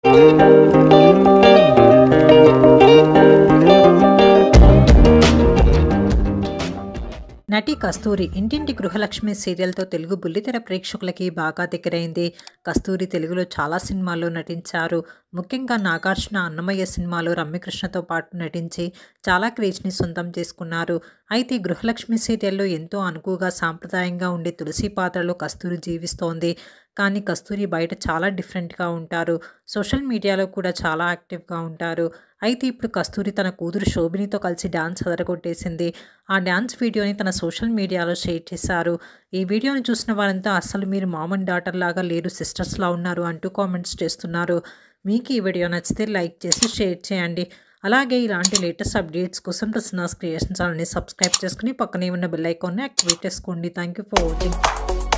నటి కస్తూరి ఇంటింటి గృహలక్ష్మి సీరియల్తో తెలుగు బుల్లితెర ప్రేక్షకులకి బాగా దగ్గరైంది కస్తూరి తెలుగులో చాలా సినిమాల్లో నటించారు ముఖ్యంగా నాగార్జున అన్నమయ్య సినిమాలో రమ్యకృష్ణతో పాటు నటించి చాలా క్రేజ్ని సొంతం చేసుకున్నారు అయితే గృహలక్ష్మి సీరియల్లో ఎంతో అనుకువగా సాంప్రదాయంగా ఉండే తులసి పాత్రలో కస్తూరి జీవిస్తోంది కానీ కస్తూరి బయట చాలా డిఫరెంట్గా ఉంటారు సోషల్ మీడియాలో కూడా చాలా యాక్టివ్గా ఉంటారు అయితే ఇప్పుడు కస్తూరి తన కూతురు శోభినితో కలిసి డ్యాన్స్ అదరగొట్టేసింది ఆ డ్యాన్స్ వీడియోని తన సోషల్ మీడియాలో షేర్ చేశారు ఈ వీడియోని చూసిన వారంతా అసలు మీరు మామ్ అండ్ డాటర్ లాగా లేరు సిస్టర్స్లా ఉన్నారు అంటూ కామెంట్స్ చేస్తున్నారు మీకు ఈ వీడియో నచ్చితే లైక్ చేసి షేర్ చేయండి అలాగే ఇలాంటి లేటెస్ట్ అప్డేట్స్ కోసం ప్రసన్నాస్ క్రియేషన్ ఛానల్ని సబ్స్క్రైబ్ చేసుకుని పక్కనే ఉన్న బెల్ ఐకాన్ని యాక్టివేట్ చేసుకోండి థ్యాంక్ యూ ఫర్ వాచింగ్